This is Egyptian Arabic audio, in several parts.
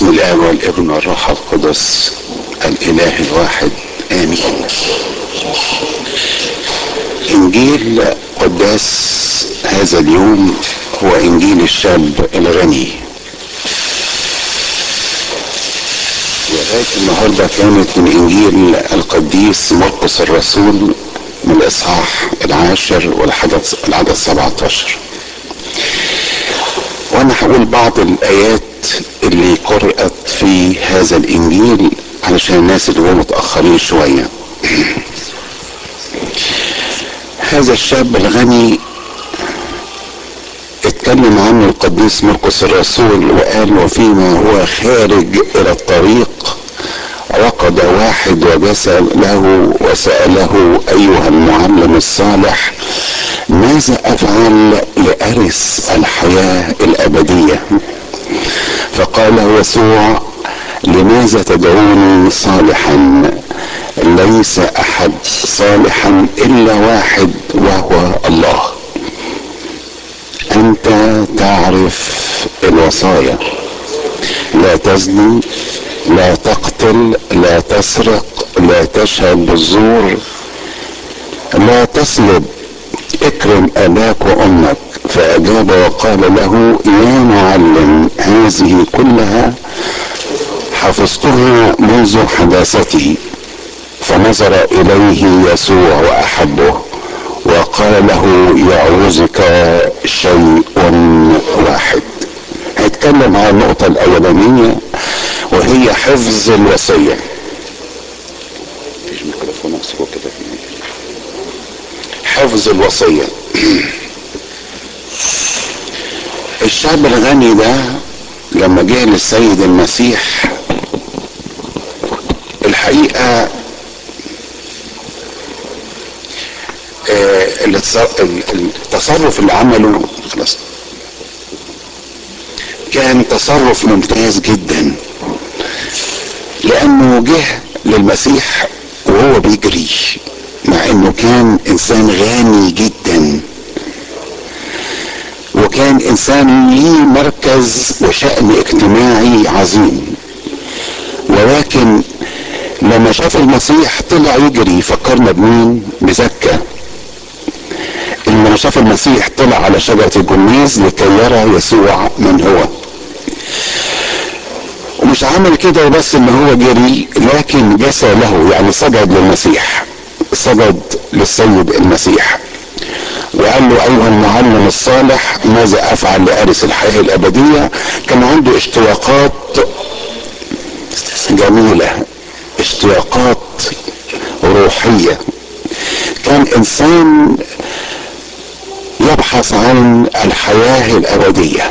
باسم الاب والابن والروح القدس الاله الواحد امين انجيل قداس هذا اليوم هو انجيل الشاب الغني وغاية النهاردة كانت من انجيل القديس مرقس الرسول من الاصحاح العاشر والعدد العدد 17 وانا هقول بعض الايات اللي قرأت في هذا الانجيل علشان الناس اللي هم متأخرين شوية هذا الشاب الغني اتكلم عنه القديس مرقس الرسول وقال وفيما هو خارج الى الطريق رقد واحد وجس له وسأله ايها المعلم الصالح ماذا افعل لارث الحياة الابدية فقال يسوع لماذا تدعوني صالحا ليس احد صالحا الا واحد وهو الله انت تعرف الوصايا لا تزني لا تقتل لا تسرق لا تشهد بالزور لا تسلب اكرم اباك وامك فاجاب وقال له يا معلم هذه كلها حفظتها منذ حداثتي فنظر اليه يسوع واحبه وقال له يعوزك شيء واحد هيتكلم عن النقطة الأولانية وهي حفظ الوصية مفيش ميكروفون أسيبه كده حفظ الوصية الشعب الغني ده لما جه للسيد المسيح الحقيقة التصرف اللي عمله خلاص كان تصرف ممتاز جدا لانه جه للمسيح وهو بيجري مع انه كان انسان غني جدا وكان انسان ليه مركز وشأن اجتماعي عظيم ولكن لما شاف المسيح طلع يجري فكرنا بمين بزكا لما شاف المسيح طلع على شجرة الجميز لكي يرى يسوع من هو ومش عمل كده وبس ان هو جري لكن جسى له يعني سجد للمسيح سجد للسيد المسيح وقال له ايها المعلم الصالح ماذا افعل لارث الحياه الابديه كان عنده اشتياقات جميله اشتياقات روحيه كان انسان يبحث عن الحياه الابديه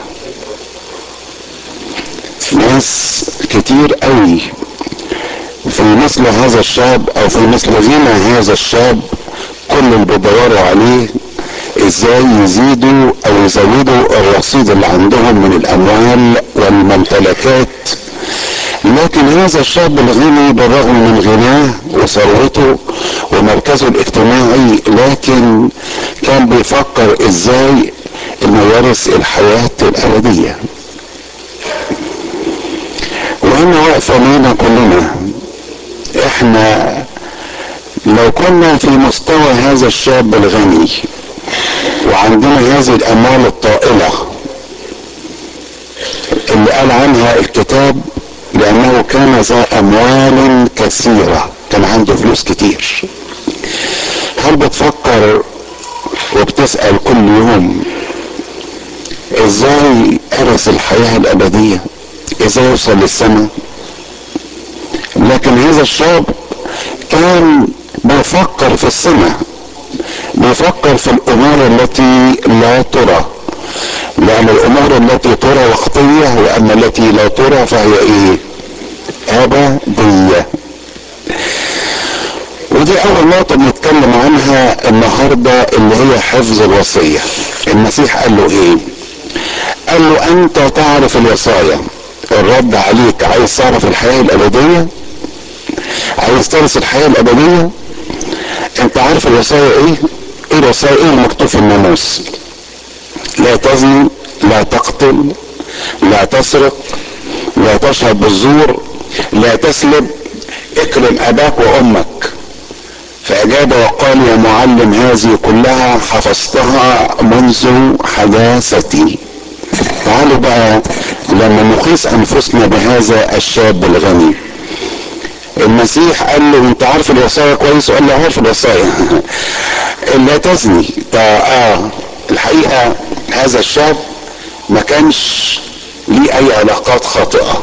ناس كتير قوي في مثل هذا الشاب او في مثل غنى هذا الشاب كل اللي بيدوروا عليه ازاي يزيدوا او يزودوا الرصيد اللي عندهم من الاموال والممتلكات لكن هذا الشاب الغني بالرغم من غناه وثروته ومركزه الاجتماعي لكن كان بيفكر ازاي انه يرث الحياة الابدية وهنا واقفة لينا كلنا احنا لو كنا في مستوى هذا الشاب الغني وعندنا هذه الاموال الطائلة اللي قال عنها الكتاب لانه كان ذا اموال كثيرة كان عنده فلوس كتير هل بتفكر وبتسأل كل يوم ازاي ارث الحياة الابدية ازاي يوصل للسماء لكن هذا الشاب كان بيفكر في السماء بيفكر في الامور التي لا ترى لان الامور التي ترى وقتية واما التي لا ترى فهي ايه ابدية ودي اول نقطة بنتكلم عنها النهاردة اللي هي حفظ الوصية المسيح قال له ايه قال له انت تعرف الوصايا الرد عليك عايز تعرف الحياة الابدية عايز ترث الحياة الابدية انت عارف الوصايا ايه ايه الوصايا ايه المكتوب في الناموس لا تزني لا تقتل لا تسرق لا تشهد بالزور لا تسلب اكرم اباك وامك فاجاب وقال يا معلم هذه كلها حفظتها منذ حداثتي تعالوا بقى لما نقيس انفسنا بهذا الشاب الغني المسيح قال له انت عارف الوصايا كويس وقال له عارف الوصايا لا تزني اه الحقيقه هذا الشاب ما كانش ليه اي علاقات خاطئه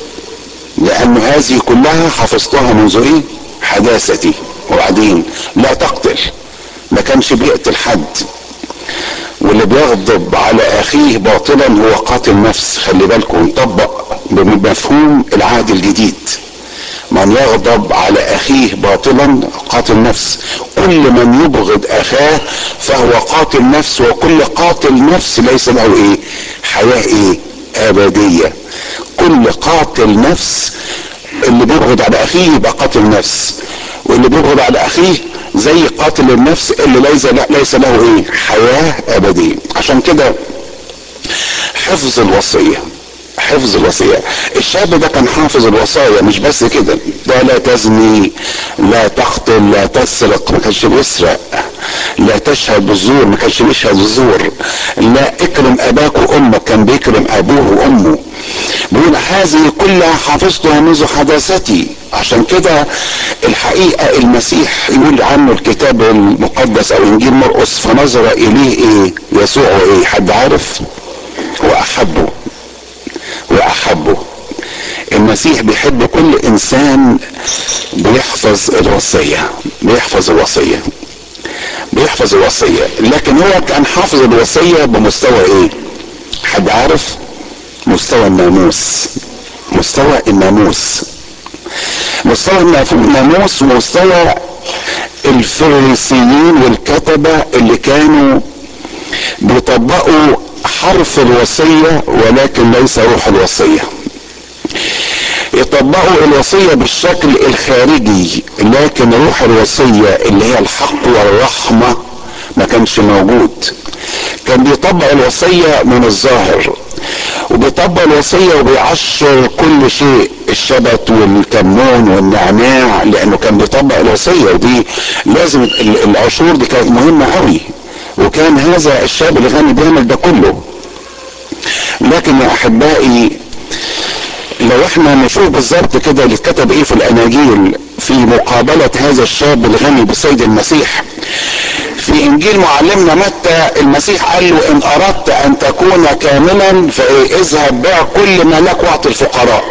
لانه هذه كلها حفظتها منذ ايه حداثتي وبعدين لا تقتل ما كانش بيقتل حد واللي بيغضب على اخيه باطلا هو قاتل نفس خلي بالكم نطبق بمفهوم العهد الجديد من يغضب على اخيه باطلا قاتل نفس كل من يبغض اخاه فهو قاتل نفس وكل قاتل نفس ليس له ايه حياه ايه ابديه كل قاتل نفس اللي بيبغض على اخيه يبقى قاتل نفس واللي بيبغض على اخيه زي قاتل النفس اللي ليس ليس له ايه حياه ابديه عشان كده حفظ الوصيه حفظ الوصيه الشاب ده كان حافظ الوصايا مش بس كده ده لا تزني لا تقتل لا تسرق ما كانش بيسرق لا تشهد بالزور ما كانش بيشهد بالزور لا اكرم اباك وامك كان بيكرم ابوه وامه بيقول هذه كلها حفظتها منذ حداثتي عشان كده الحقيقة المسيح يقول عنه الكتاب المقدس او انجيل مرقس فنظر اليه ايه يسوع ايه حد عارف واحبه واحبه المسيح بيحب كل انسان بيحفظ الوصية بيحفظ الوصية بيحفظ الوصية لكن هو كان حافظ الوصية بمستوى ايه حد عارف مستوى الناموس مستوى الناموس مستوى الناموس ومستوى الفريسيين والكتبة اللي كانوا بيطبقوا حرف الوصية ولكن ليس روح الوصية يطبقوا الوصية بالشكل الخارجي لكن روح الوصية اللي هي الحق والرحمة ما كانش موجود كان بيطبق الوصية من الظاهر وبيطبق الوصية وبيعشر كل شيء الشبت والكمون والنعناع لانه كان بيطبق الوصية ودي لازم العشور دي كانت مهمة قوي وكان هذا الشاب الغني بيعمل ده كله لكن يا احبائي لو احنا نشوف بالظبط كده اللي كتب ايه في الاناجيل في مقابلة هذا الشاب الغني بالسيد المسيح في انجيل معلمنا متى المسيح قال له ان اردت ان تكون كاملا فاذهب بيع كل ما لك واعطي الفقراء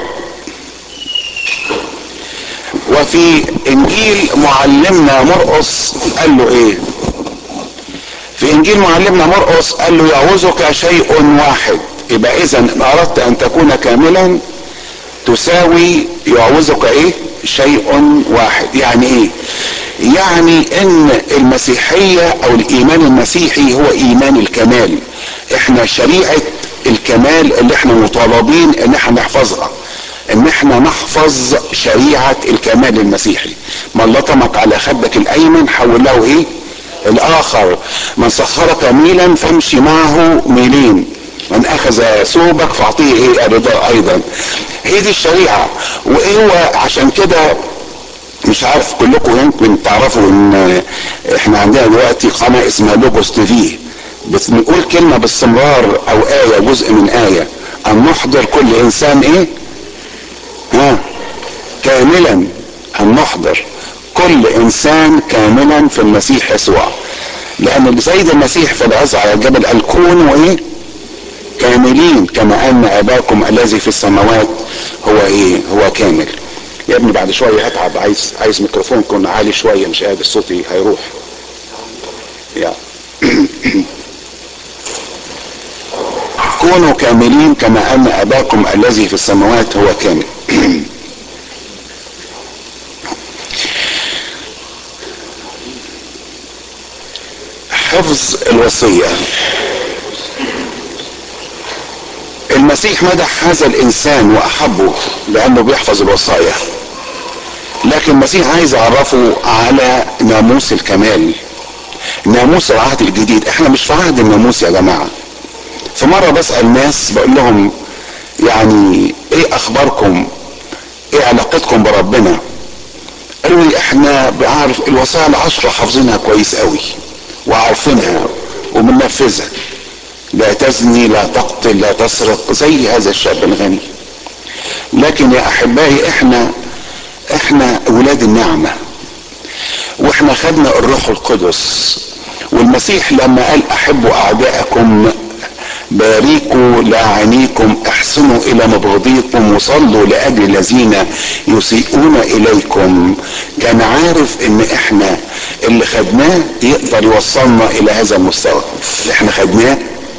وفي انجيل معلمنا مرقس قال له ايه في انجيل معلمنا مرقس قال له يعوزك شيء واحد يبقى اذا ان اردت ان تكون كاملا تساوي يعوزك ايه شيء واحد يعني ايه يعني ان المسيحية او الايمان المسيحي هو ايمان الكمال احنا شريعة الكمال اللي احنا مطالبين ان احنا نحفظها ان احنا نحفظ شريعة الكمال المسيحي من لطمك على خدك الايمن حول له ايه الاخر من سخرك ميلا فامشي معه ميلين من اخذ ثوبك فاعطيه ايه الرضا ايضا هي دي الشريعة وايه هو عشان كده مش عارف كلكم يمكن تعرفوا ان احنا عندنا دلوقتي قناة اسمها لوجوس تي في بنقول كلمة باستمرار او آية جزء من آية ان نحضر كل انسان ايه ها كاملا ان نحضر كل انسان كاملا في المسيح يسوع لان السيد المسيح في العز على الجبل قال كونوا ايه كاملين كما ان اباكم الذي في السماوات هو ايه هو كامل يا ابني بعد شويه هتعب عايز عايز ميكروفون يكون عالي شويه مش قادر صوتي هيروح يا كونوا كاملين كما ان اباكم الذي في السماوات هو كامل حفظ الوصيه المسيح مدح هذا الانسان واحبه لانه بيحفظ الوصايا لكن المسيح عايز يعرفه على ناموس الكمال ناموس العهد الجديد احنا مش في عهد الناموس يا جماعه في مره بسال ناس بقول لهم يعني ايه اخباركم ايه علاقتكم بربنا قالوا لي احنا بعرف الوصايا العشرة حافظينها كويس قوي وعارفينها وبننفذها لا تزني لا تقتل لا تسرق زي هذا الشاب الغني لكن يا احبائي احنا احنا ولاد النعمة واحنا خدنا الروح القدس والمسيح لما قال احبوا اعدائكم باركوا لاعنيكم احسنوا الى مبغضيكم وصلوا لاجل الذين يسيئون اليكم كان عارف ان احنا اللي خدناه يقدر يوصلنا الى هذا المستوى اللي احنا خدناه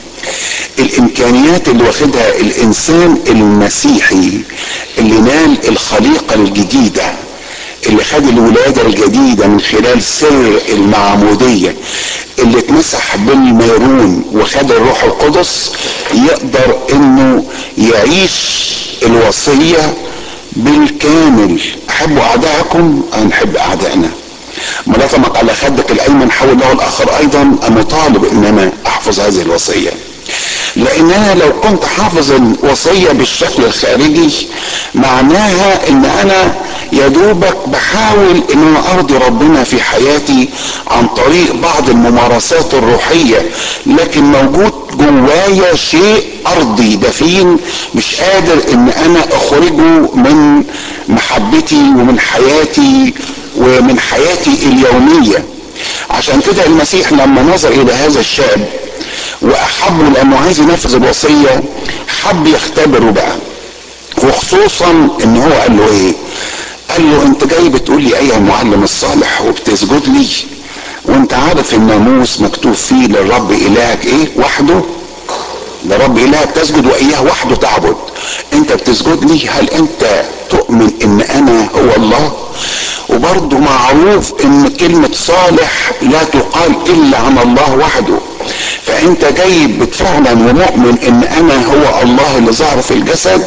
الامكانيات اللي واخدها الانسان المسيحي اللي نال الخليقه الجديده اللي خد الولادة الجديدة من خلال سر المعمودية اللي اتمسح بالميرون وخد الروح القدس يقدر انه يعيش الوصية بالكامل احبوا اعدائكم نحب اعدائنا ما لطمك على خدك الايمن حول له الاخر ايضا انا طالب ان انا احفظ هذه الوصيه لان انا لو كنت حافظ الوصيه بالشكل الخارجي معناها ان انا يا دوبك بحاول ان انا ارضي ربنا في حياتي عن طريق بعض الممارسات الروحيه لكن موجود جوايا شيء ارضي دفين مش قادر ان انا اخرجه من محبتي ومن حياتي ومن حياتي اليوميه عشان كده المسيح لما نظر الى هذا الشاب واحبه لانه عايز ينفذ الوصيه حب يختبره بقى وخصوصا ان هو قال له ايه قال له انت جاي بتقول لي ايها المعلم الصالح وبتسجد لي وانت عارف الناموس مكتوب فيه للرب الهك ايه وحده لرب الهك تسجد واياه وحده تعبد انت بتسجد لي هل انت تؤمن ان انا هو الله وبرضه معروف ان كلمة صالح لا تقال الا عن الله وحده فانت جاي فعلا ومؤمن ان انا هو الله اللي ظهر في الجسد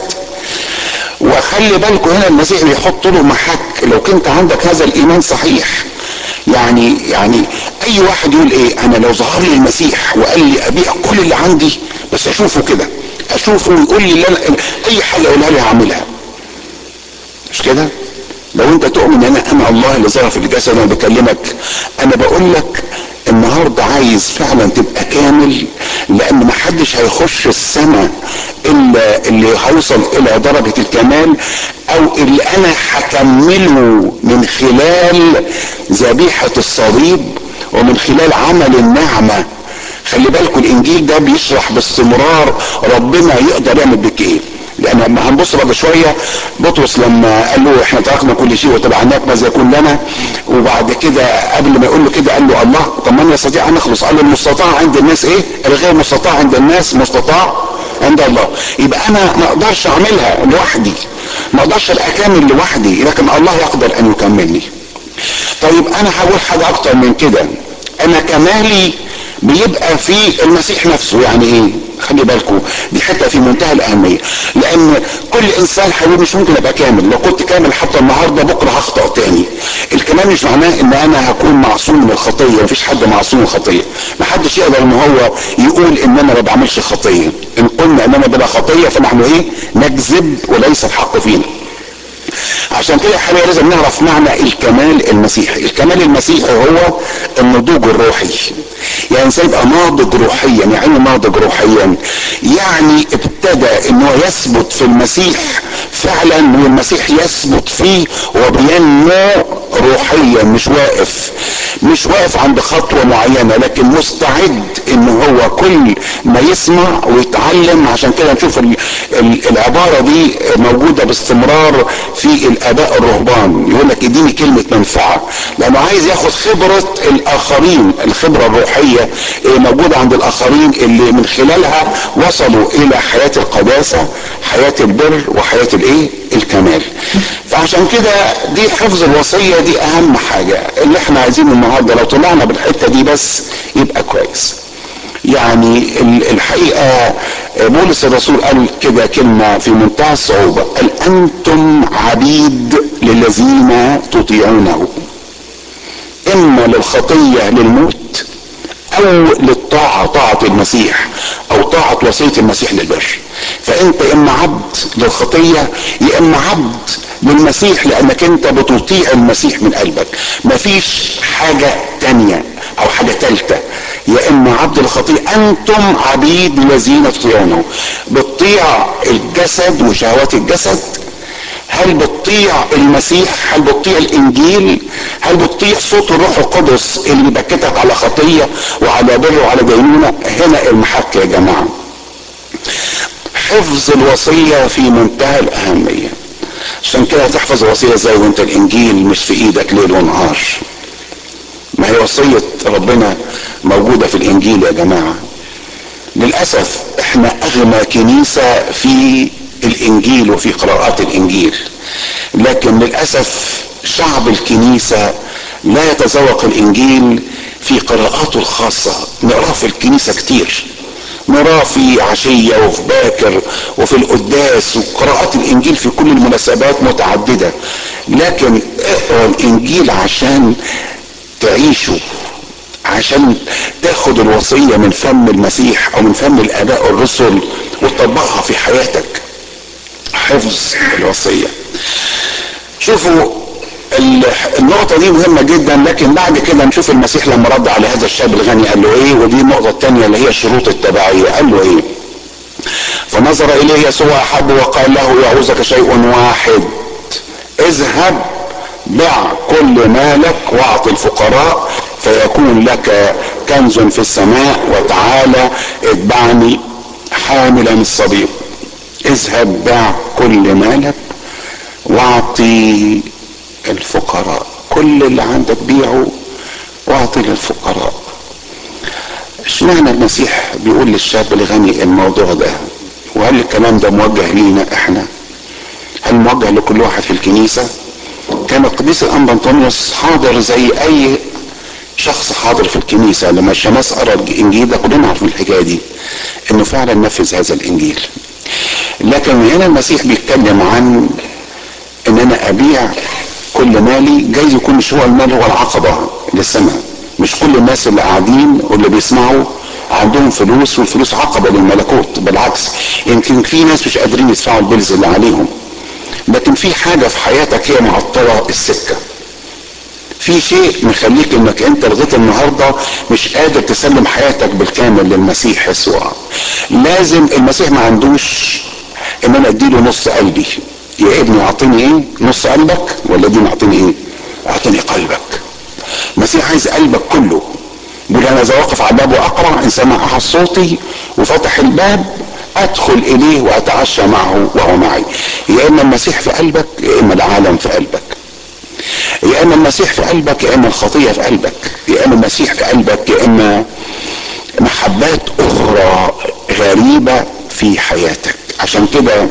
وخلي بالكم هنا المسيح بيحط له محك لو كنت عندك هذا الايمان صحيح يعني يعني اي واحد يقول ايه انا لو ظهر لي المسيح وقال لي ابيع كل اللي عندي بس اشوفه كده اشوفه ويقول لي اللي أنا اي حاجه اقولها لي هعملها مش كده لو انت تؤمن ان انا الله اللي ظهر في الجسد وانا بكلمك انا بقول لك النهارده عايز فعلا تبقى كامل لان محدش هيخش السماء الا اللي هيوصل الى درجة الكمال او اللي انا هكمله من خلال ذبيحة الصليب ومن خلال عمل النعمة خلي بالكم الانجيل ده بيشرح باستمرار ربنا يقدر يعمل بك ايه لان لما هنبص بعد شويه بطرس لما قال له احنا تركنا كل شيء وتبعناك ماذا يكون لنا وبعد كده قبل ما يقول له كده قال له الله طب من يستطيع ان نخلص قال له المستطاع عند الناس ايه الغير مستطاع عند الناس مستطاع عند الله يبقى انا ما اقدرش اعملها لوحدي ما اقدرش ابقى كامل لوحدي لكن الله يقدر ان يكملني طيب انا هقول حاجه اكتر من كده انا كمالي بيبقى في المسيح نفسه يعني ايه خلي بالكم دي حته في منتهى الاهميه لان كل انسان حبيبي مش ممكن ابقى كامل لو كنت كامل حتى النهارده بكره هخطا تاني الكمال مش معناه ان انا هكون معصوم من الخطيه مفيش حد معصوم من الخطيه محدش يقدر ان هو يقول ان انا ما بعملش خطيه ان قلنا اننا بلا خطيه فنحن ايه نكذب وليس الحق فينا عشان كده حاليا لازم نعرف معنى الكمال المسيحي الكمال المسيحي هو النضوج الروحي يعني انسان يبقى ناضج روحيا يعني ناضج روحيا يعني ابتدى ان هو يثبت في المسيح فعلا والمسيح يثبت فيه وبينمو روحيا مش واقف مش واقف عند خطوة معينة لكن مستعد ان هو كل ما يسمع ويتعلم عشان كده نشوف ال ال العبارة دي موجودة باستمرار في الاباء الرهبان يقول لك اديني كلمة منفعة لانه عايز ياخد خبرة الاخرين الخبرة الروحية موجودة عند الاخرين اللي من خلالها وصلوا الى حياة القداسة حياة البر وحياة الايه الكمال فعشان كده دي حفظ الوصية دي اهم حاجة اللي احنا عايزينه النهاردة لو طلعنا بالحتة دي بس يبقى كويس يعني الحقيقة بولس الرسول قال كده كلمة في منتهى الصعوبة قال أنتم عبيد للذين تطيعونه إما للخطية للموت أو للطاعة طاعة المسيح أو طاعة وصية المسيح للبر فانت يا اما عبد للخطيه يا اما عبد للمسيح لانك انت بتطيع المسيح من قلبك مفيش حاجه تانيه او حاجه تالته يا اما عبد الخطيه انتم عبيد الذين تطيعونه بتطيع الجسد وشهوات الجسد هل بتطيع المسيح هل بتطيع الانجيل هل بتطيع صوت الروح القدس اللي بيبكتك على خطيه وعلى بر وعلى دينونه هنا المحك يا جماعه حفظ الوصيه في منتهى الاهميه عشان كده تحفظ الوصيه ازاي وانت الانجيل مش في ايدك ليل ونهار ما هي وصيه ربنا موجوده في الانجيل يا جماعه للاسف احنا اغنى كنيسه في الانجيل وفي قراءات الانجيل لكن للاسف شعب الكنيسه لا يتذوق الانجيل في قراءاته الخاصه نقراه في الكنيسه كتير نراه في عشية وفي باكر وفي القداس وقراءات الانجيل في كل المناسبات متعددة لكن اقرا الانجيل عشان تعيشه عشان تاخد الوصية من فم المسيح او من فم الاباء الرسل وتطبقها في حياتك حفظ الوصية شوفوا النقطة دي مهمة جدا لكن بعد كده نشوف المسيح لما رد على هذا الشاب الغني قال له ايه ودي النقطة الثانية اللي هي شروط التبعية قال له ايه فنظر اليه يسوع احب وقال له يعوزك شيء واحد اذهب بع كل مالك واعط الفقراء فيكون لك كنز في السماء وتعالى اتبعني حاملا الصليب اذهب بع كل مالك واعطي الفقراء كل اللي عندك بيعه واعطي للفقراء اشمعنى المسيح بيقول للشاب الغني الموضوع ده وهل الكلام ده موجه لينا احنا هل موجه لكل واحد في الكنيسة كان القديس الانبا انطونيوس حاضر زي اي شخص حاضر في الكنيسة لما الشماس قرا الانجيل ده كلنا عارفين الحكاية دي انه فعلا نفذ هذا الانجيل لكن هنا المسيح بيتكلم عن ان انا ابيع كل مالي جايز يكون مش هو المال هو العقبة للسماء مش كل الناس اللي قاعدين واللي بيسمعوا عندهم فلوس والفلوس عقبة للملكوت بالعكس يمكن في ناس مش قادرين يدفعوا البلز اللي عليهم لكن في حاجة في حياتك هي معطلة السكة في شيء مخليك انك انت لغايه النهارده مش قادر تسلم حياتك بالكامل للمسيح يسوع لازم المسيح ما عندوش ان انا اديله نص قلبي يا ابني اعطيني ايه نص قلبك ولا اديني اعطيني ايه اعطيني قلبك المسيح عايز قلبك كله بيقول انا اذا وقف على الباب واقرع ان سمع احد صوتي وفتح الباب ادخل اليه واتعشى معه وهو معي يا اما المسيح في قلبك يا اما العالم في قلبك يا اما المسيح في قلبك يا اما الخطيه في قلبك يا اما المسيح في قلبك يا اما محبات اخرى غريبه في حياتك عشان كده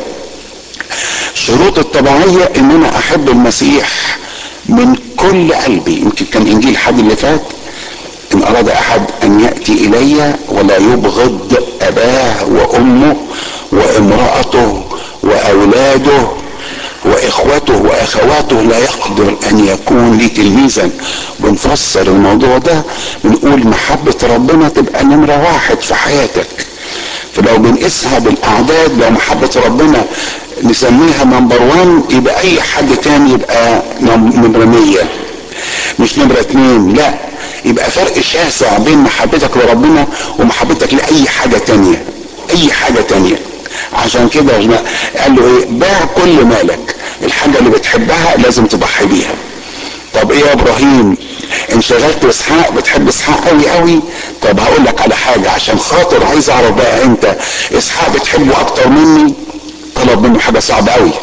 شروط الطبيعيه ان انا احب المسيح من كل قلبي يمكن كان انجيل حد اللي فات ان اراد احد ان ياتي الي ولا يبغض اباه وامه وامراته واولاده واخوته واخواته لا يقدر ان يكون لي تلميذا بنفسر الموضوع ده بنقول محبة ربنا تبقى نمرة واحد في حياتك فلو بنقيسها بالاعداد لو محبة ربنا نسميها نمبر وان يبقى اي حد تاني يبقى نمرة مية مش نمرة اتنين لا يبقى فرق شاسع بين محبتك لربنا ومحبتك لاي حاجة تانية اي حاجة تانية عشان كده قال له ايه باع كل مالك الحاجة اللي بتحبها لازم تضحي بيها طب ايه يا ابراهيم انشغلت باسحاق بتحب اسحاق قوي قوي طب هقول لك على حاجة عشان خاطر عايز اعرف بقى انت اسحاق بتحبه اكتر مني طلب منه حاجة صعبة قوي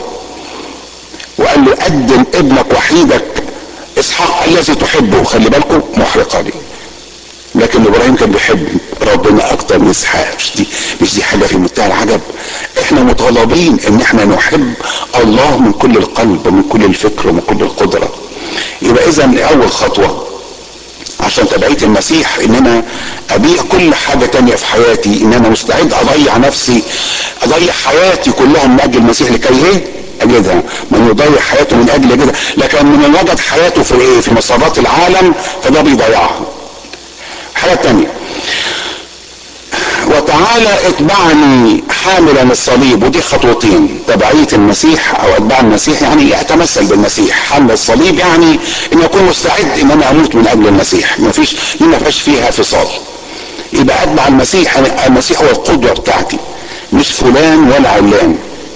وقال له قدم ابنك وحيدك اسحاق الذي تحبه خلي بالكم محرقة لي لكن ابراهيم كان بيحب ربنا اكتر من اسحاق مش دي مش دي حاجه في منتهى العجب احنا مطالبين ان احنا نحب الله من كل القلب ومن كل الفكر ومن كل القدره يبقى اذا اول خطوه عشان تبعية المسيح ان انا ابيع كل حاجة تانية في حياتي ان انا مستعد اضيع نفسي اضيع حياتي كلها من اجل المسيح لكي ايه اجدها من يضيع حياته من اجل كده لكن من وجد حياته في ايه في مسارات العالم فده بيضيعها حاجة تانية وتعالى اتبعني حاملا الصليب ودي خطوتين تبعية المسيح او اتباع المسيح يعني اتمثل بالمسيح حمل الصليب يعني ان اكون مستعد ان انا اموت من اجل المسيح ما فيش دي ما فيش فيها فصال يبقى اتبع المسيح يعني المسيح هو القدوة بتاعتي مش فلان ولا علان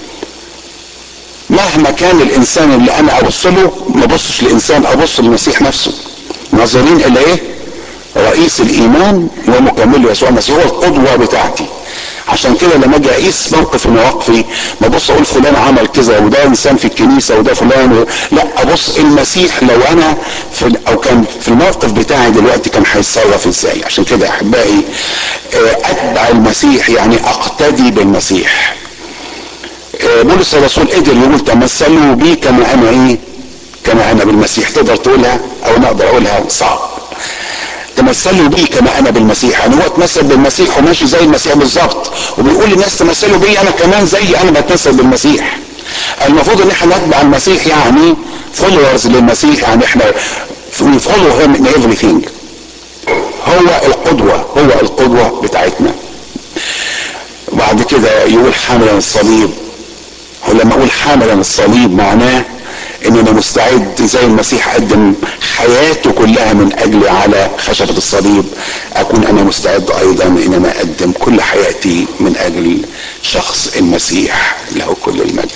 مهما كان الانسان اللي انا ابص له ما ابصش لانسان ابص للمسيح نفسه ناظرين الى ايه رئيس الايمان ومكمل يسوع المسيح هو القدوه بتاعتي عشان كده لما اجي اقيس موقف من مواقفي ما ابص اقول فلان عمل كذا وده انسان في الكنيسه وده فلان و... لا ابص المسيح لو انا في او كان في الموقف بتاعي دلوقتي كان هيتصرف ازاي عشان كده احبائي اتبع المسيح يعني اقتدي بالمسيح بولس الرسول قدر يقول تمثلوا بي كما انا ايه كما انا بالمسيح تقدر تقولها او انا اقدر اقولها صعب تمثلوا بي كما انا بالمسيح يعني هو اتمثل بالمسيح وماشي زي المسيح بالظبط وبيقول للناس تمثلوا بي انا كمان زي انا بتمثل بالمسيح المفروض ان احنا نتبع المسيح يعني فولورز للمسيح يعني احنا we follow him in everything هو القدوة هو القدوة بتاعتنا وبعد كده يقول حاملا الصليب ولما اقول حاملا الصليب معناه ان انا مستعد زي المسيح قدم حياته كلها من اجلي على خشبة الصليب اكون انا مستعد ايضا ان انا اقدم كل حياتي من اجل شخص المسيح له كل المجد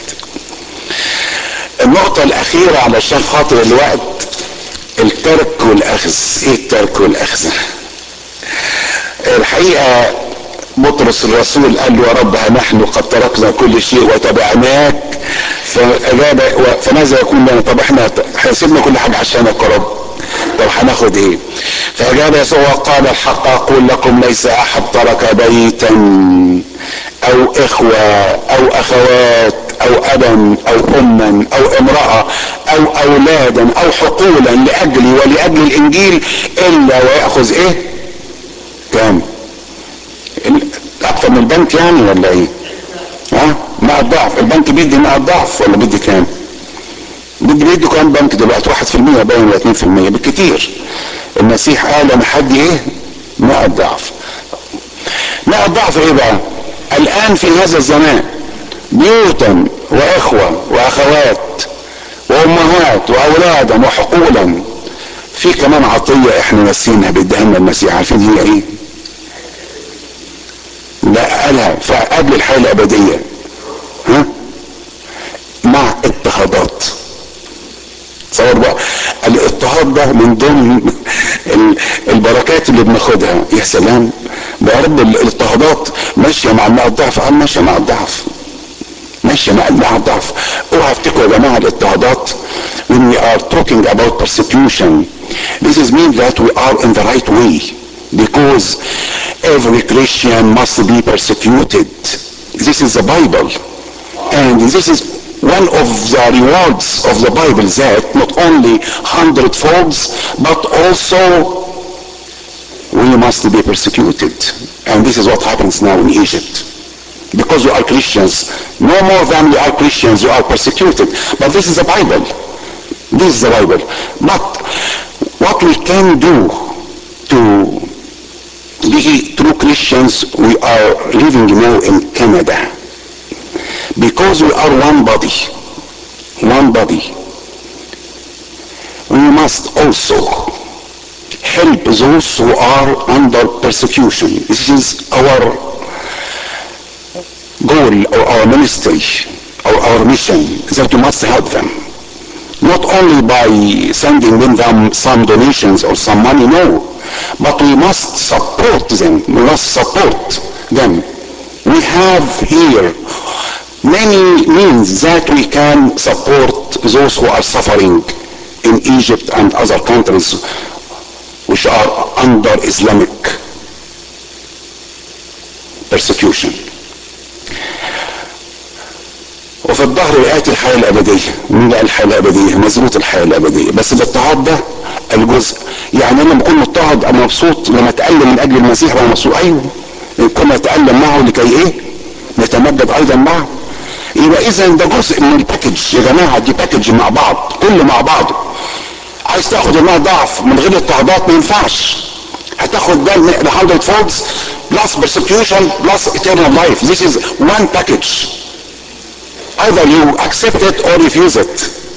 النقطة الاخيرة علشان خاطر الوقت الترك والاخذ ايه الترك والاخذ الحقيقة بطرس الرسول قال له يا رب ها نحن قد تركنا كل شيء وتبعناك فأجاب فماذا يكون لنا طب احنا سيبنا كل حاجة عشانك يا رب طب هناخد ايه فأجاب يسوع وقال الحق أقول لكم ليس أحد ترك بيتا أو إخوة أو أخوات أو أبا أو أما أو امرأة أو أولادا أو حقولا لأجلي ولأجل الإنجيل إلا ويأخذ إيه؟ كام؟ اكتر من البنك يعني ولا ايه ها مع الضعف البنك بيدي مع الضعف ولا بيدي كام بيدي بيدي كام بنك دلوقتي واحد في المية باين ولا اتنين في المية بالكتير المسيح قال انا حد ايه مع الضعف مع الضعف ايه بقى الان في هذا الزمان بيوتا واخوة واخوات وامهات واولادا وحقولا في كمان عطية احنا ناسينها بيديها لنا المسيح عارفين هي ايه لا قالها فقبل الحياة الأبدية ها مع اضطهادات تصور بقى الاضطهاد ده من ضمن البركات اللي بناخدها يا سلام ده يا رب الاضطهادات ماشيه مع مع الضعف اه ماشيه مع الضعف ماشيه مع مع الضعف اوعى افتكروا يا جماعه الاضطهادات when we are talking about persecution this is mean that we are in the right way because every Christian must be persecuted. This is the Bible. And this is one of the rewards of the Bible that not only hundredfolds, but also we must be persecuted. And this is what happens now in Egypt. Because you are Christians, no more than you are Christians, you are persecuted. But this is the Bible. This is the Bible. But what we can do to be true Christians, we are living now in Canada. Because we are one body, one body, we must also help those who are under persecution. This is our goal or our ministry or our mission that we must help them. Not only by sending them some donations or some money, no, but we must support them. We must support them. We have here many means that we can support those who are suffering in Egypt and other countries which are under Islamic persecution. وفي الظهر ياتي الحياه الابديه مين بقى الحياه الابديه مظبوط الحياه الابديه بس الاضطهاد ده الجزء يعني انا لما اكون مضطهد ابقى مبسوط لما اتالم من اجل المسيح ابقى مبسوط ايوه كنا نتالم معه لكي ايه نتمجد ايضا معه يبقى اذا ده جزء من الباكج يا جماعه دي باكج مع بعض كله مع بعضه عايز تاخد الماء ضعف من غير اضطهادات ما ينفعش هتاخد ده ال 100 فولدز plus persecution plus eternal life this is one package either you accept it or refuse it